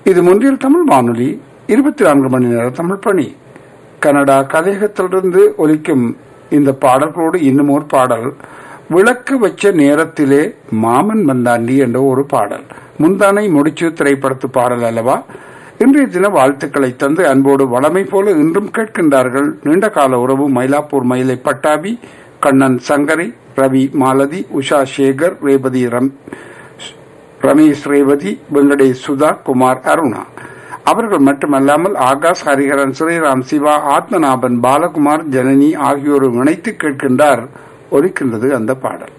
இது முன்றில் தமிழ் வானொலி இருபத்தி நான்கு மணி நேர தமிழ் பணி கனடா கதையகத்திலிருந்து ஒலிக்கும் இந்த பாடல்களோடு இன்னும் ஒரு பாடல் விளக்கு வச்ச நேரத்திலே மாமன் வந்தாண்டி என்ற ஒரு பாடல் முந்தானை முடிச்சு திரைப்படத்து பாடல் அல்லவா இன்றைய தின வாழ்த்துக்களை தந்து அன்போடு வளமை போல இன்றும் கேட்கின்றார்கள் நீண்ட கால உறவு மயிலாப்பூர் மயிலை பட்டாபி கண்ணன் சங்கரி ரவி மாலதி உஷா சேகர் ரேவதி ரம் ரமேஷ் ரேவதி வெங்கடேஷ் சுதா குமார் அருணா அவர்கள் மட்டுமல்லாமல் ஆகாஷ் ஹரிஹரன் ஸ்ரீராம் சிவா ஆத்மநாபன் பாலகுமார் ஜனனி ஆகியோரும் இணைத்து கேட்கின்றார் ஒலிக்கின்றது அந்த பாடல்